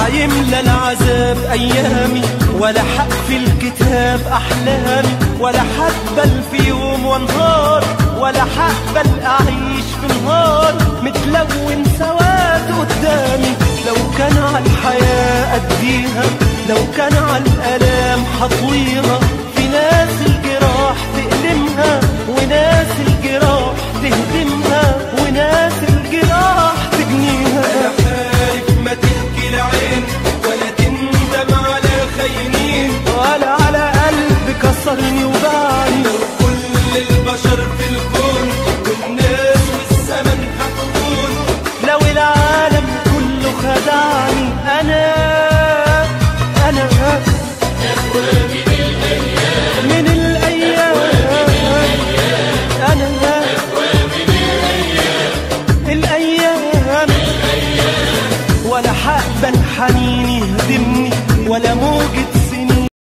هيملى العذاب ايامي ولا حقفل الكتاب احلامي ولا حقبل في يوم وانهار ولا حقبل اعيش في نهار متلون سواد قدامي لو كان على الحياة اديها لو كان على الالام حطويها في ناس الجراح تألمها وناس الجراح تهدمها وناس الجراح تجنيها عارف ما تبكي العين ولا تندم على خاينين ولا على قلب كسرني وباعني لو كل البشر في الكون والناس والزمن هتكون لو العالم كله خدعني انا انا من الايام انا الايام ولا حقبل حنيني يهدمني ولا موج